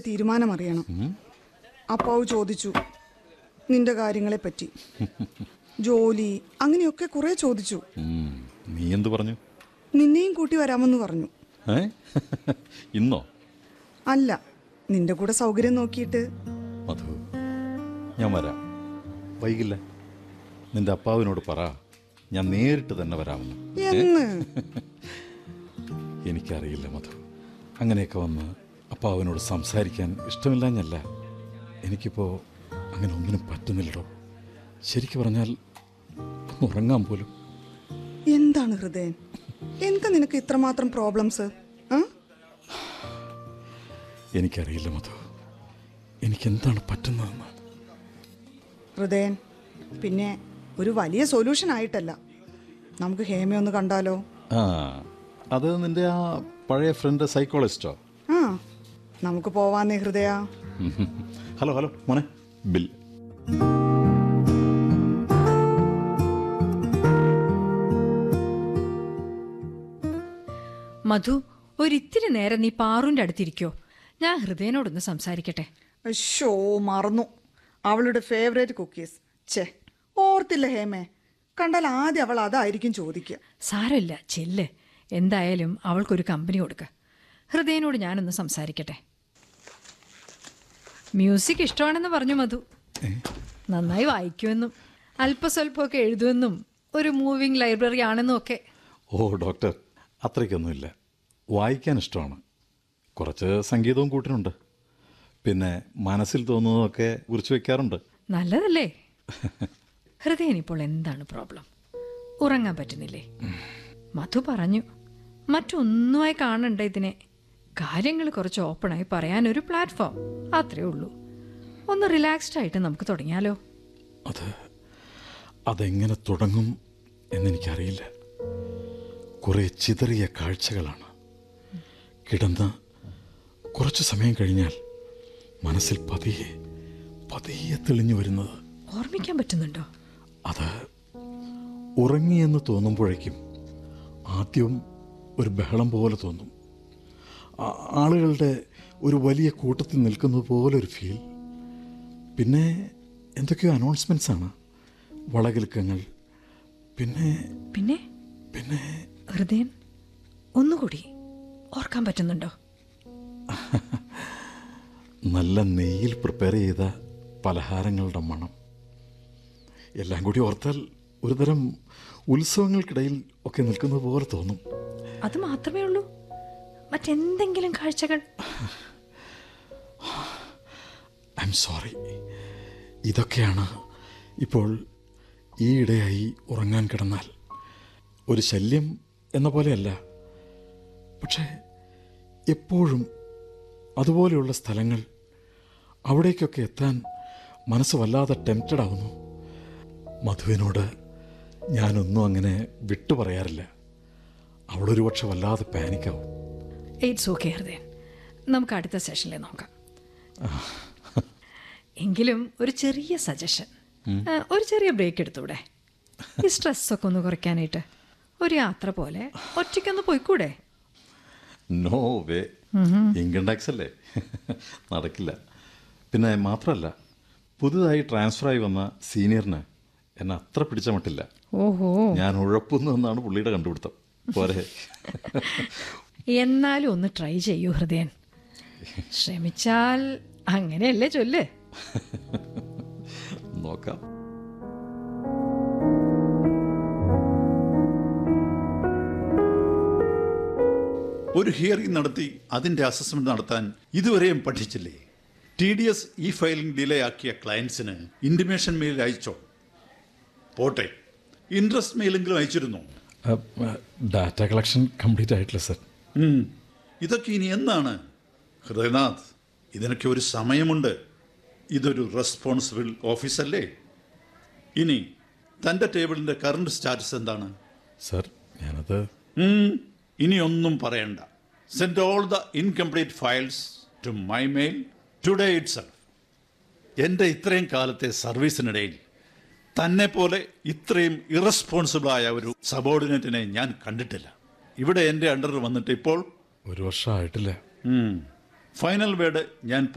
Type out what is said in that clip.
തീരുമാനം അറിയണം അപ്പാവ് ചോദിച്ചു നിന്റെ കാര്യങ്ങളെ പറ്റി ജോലി അങ്ങനെയൊക്കെ കുറെ ചോദിച്ചു ഉം, നീ എന്തു പറഞ്ഞു നിന്നെയും കൂട്ടി വരാമെന്ന് പറഞ്ഞു ഏ ഇന്നോ അല്ല നിന്റെ കൂടെ സൗകര്യം നോക്കിയിട്ട് മധു ഞാൻ വരാം വൈകില്ല നിന്റെ അപ്പാവിനോട് പറ ഞാൻ നേരിട്ട് തന്നെ വരാമെന്ന് എന്ന് എനിക്കറിയില്ല മധു അങ്ങനെയൊക്കെ വന്ന് അപ്പാവിനോട് സംസാരിക്കാൻ ഇഷ്ടമില്ലാഞ്ഞല്ല എനിക്കിപ്പോൾ അങ്ങനെ ഒന്നിനും പറ്റുന്നില്ലടോ ശരിക്കു പറഞ്ഞാൽ ഒന്ന് ഉറങ്ങാൻ പോലും എന്താണ് ഹൃദയൻ എന്താ നിനക്ക് ഇത്രമാത്രം പ്രോബ്ലംസ് എനിക്കറിയില്ല മധു എനിക്കെന്താണ് പറ്റുന്നതെന്ന് ഹൃദയൻ പിന്നെ ഒരു വലിയ സൊല്യൂഷൻ ആയിട്ടല്ല നമുക്ക് ഹേമ ഒന്ന് കണ്ടാലോ ആ അത് നിന്റെ ആ പഴയ ഫ്രണ്ട് സൈക്കോളജിസ്റ്റോ ആ നമുക്ക് പോവാന്നേ ഹൃദയ ഹലോ ഹലോ മോനെ ബിൽ മധു ഒരിത്തിരി നേരം നീ പാറുന്റെ അടുത്തിരിക്കോ ഞാൻ ഹൃദയനോടൊന്ന് സംസാരിക്കട്ടെ ഷോ മറന്നു അവളുടെ ഫേവറേറ്റ് കുക്കീസ് ഛേ ഓർത്തില്ല ഹേമേ കണ്ടാൽ ആദ്യം അവൾ അതായിരിക്കും ചോദിക്കുക സാരമില്ല ചെല്ല് എന്തായാലും അവൾക്കൊരു കമ്പനി കൊടുക്ക ഹൃദയനോട് ഞാനൊന്ന് സംസാരിക്കട്ടെ മ്യൂസിക് ഇഷ്ടമാണെന്ന് പറഞ്ഞു മധു നന്നായി വായിക്കുമെന്നും അല്പസ്വല്പമൊക്കെ എഴുതുമെന്നും ഒരു മൂവിംഗ് ലൈബ്രറി ആണെന്നും ഒക്കെ ഓ ഡോക്ടർ അത്രയ്ക്കൊന്നുമില്ല വായിക്കാൻ ഇഷ്ടമാണ് കുറച്ച് സംഗീതവും കൂട്ടിനുണ്ട് പിന്നെ മനസ്സിൽ തോന്നുന്നതൊക്കെ കുറിച്ച് വെക്കാറുണ്ട് നല്ലതല്ലേ ഹൃദയൻ ഇപ്പോൾ എന്താണ് പ്രോബ്ലം ഉറങ്ങാൻ പറ്റുന്നില്ലേ മധു പറഞ്ഞു മറ്റൊന്നുമായി കാണണ്ട ഇതിനെ കാര്യങ്ങൾ കുറച്ച് ഓപ്പണായി പറയാനൊരു പ്ലാറ്റ്ഫോം അത്രേ ഉള്ളൂ ഒന്ന് റിലാക്സ്ഡ് ആയിട്ട് നമുക്ക് തുടങ്ങിയാലോ അത് അതെങ്ങനെ തുടങ്ങും എന്നെനിക്കറിയില്ല കുറേ ചിതറിയ കാഴ്ചകളാണ് കിടന്ന് കുറച്ച് സമയം കഴിഞ്ഞാൽ മനസ്സിൽ പതിയെ പതിയെ തെളിഞ്ഞു വരുന്നത് ഓർമ്മിക്കാൻ പറ്റുന്നുണ്ടോ അത് ഉറങ്ങിയെന്ന് തോന്നുമ്പോഴേക്കും ആദ്യം ഒരു ബഹളം പോലെ തോന്നും ആ- ആളുകളുടെ ഒരു വലിയ കൂട്ടത്തിൽ നിൽക്കുന്നത് പോലെ ഒരു ഫീൽ പിന്നെ എന്തൊക്കെയോ അനൗൺസ്മെൻറ്റ്സ് ആണ് വളകിലുക്കങ്ങൾ പിന്നെ പിന്നെ പിന്നെ ഹൃദയൻ ഒന്നുകൂടി ഓർക്കാൻ പറ്റുന്നുണ്ടോ നല്ല നെയ്യിൽ പ്രിപ്പയർ ചെയ്ത പലഹാരങ്ങളുടെ മണം എല്ലാം കൂടി ഓർത്താൽ ഒരുതരം ഉത്സവങ്ങൾക്കിടയിൽ ഒക്കെ നിൽക്കുന്നത് പോലെ തോന്നും അത് മാത്രമേ ഉള്ളൂ മറ്റെന്തെങ്കിലും കാഴ്ചകൾ ഐ എം സോറി ഇതൊക്കെയാണ് ഇപ്പോൾ ഈയിടെയായി ഉറങ്ങാൻ കിടന്നാൽ ഒരു ശല്യം എന്ന പോലെയല്ല പക്ഷേ എപ്പോഴും അതുപോലെയുള്ള സ്ഥലങ്ങൾ അവിടേക്കൊക്കെ എത്താൻ മനസ്സ് വല്ലാതെ ടെംപ്റ്റഡ് ആവുന്നു മധുവിനോട് ഞാനൊന്നും അങ്ങനെ വിട്ടു പറയാറില്ല അവളൊരു പക്ഷെ വല്ലാതെ പാനിക്കാവും ഇറ്റ്സ് ഓക്കെ ഹൃദയൻ നമുക്ക് അടുത്ത സെഷനിൽ നോക്കാം എങ്കിലും ഒരു ചെറിയ സജഷൻ ഒരു ചെറിയ ബ്രേക്ക് എടുത്തൂടെ ഈ സ്ട്രെസ്സൊക്കെ ഒന്ന് കുറയ്ക്കാനായിട്ട് ഒരു യാത്ര പോലെ ഒറ്റയ്ക്കൊന്ന് പോയിക്കൂടെ നോ വേ ഇൻകം ടാക്സ് അല്ലേ നടക്കില്ല പിന്നെ മാത്രമല്ല പുതുതായി ട്രാൻസ്ഫർ ആയി വന്ന സീനിയറിന് എന്നെ അത്ര പിടിച്ച മട്ടില്ല ഓഹോ ഞാൻ ഉഴപ്പുന്നു എന്നാണ് പുള്ളിയുടെ കണ്ടുപിടുത്തം പോരെ എന്നാലും ഒന്ന് ട്രൈ ചെയ്യൂ ഹൃദയൻ ശ്രമിച്ചാൽ അങ്ങനെയല്ലേ ചൊല്ല് നോക്കാം ഒരു ഹിയറിംഗ് നടത്തി അതിന്റെ അസസ്മെന്റ് നടത്താൻ ഇതുവരെയും പഠിച്ചില്ലേ T D S E filing delay ആക്കിയ ക്ലയൻസിന് ഇന്റിമേഷൻ മെയിൽ അയച്ചോ പോട്ടെ ഇൻട്രസ്റ്റ് മെയിലെങ്കിലും അയച്ചിരുന്നോ ഡാറ്റ കളക്ഷൻ കംപ്ലീറ്റ് ആയിട്ടില്ല സർ ഉം. ഇതൊക്കെ ഇനി എന്നാണ് ഹൃദയനാഥ് ഇതിനൊക്കെ ഒരു സമയമുണ്ട് ഇതൊരു റെസ്പോൺസിബിൾ ഓഫീസല്ലേ ഇനി തൻ്റെ ടേബിളിൻ്റെ കറണ്ട് സ്റ്റാറ്റസ് എന്താണ് സർ ഞാനത് ഉം, ഇനിയൊന്നും പറയണ്ട send all the incomplete files to my mail today itself എൻ്റെ ഇത്രയും കാലത്തെ സർവീസിനിടയിൽ തന്നെ പോലെ ഇത്രയും ഇറസ്പോൺസിബിളായ ഒരു സബോർഡിനേറ്റിനെ ഞാൻ കണ്ടിട്ടില്ല ഇവിടെ എൻ്റെ അണ്ടറിൽ വന്നിട്ട് ഇപ്പോൾ ഒരു വർഷമായിട്ടില്ല ഫൈനൽ വേർഡ് ഞാൻ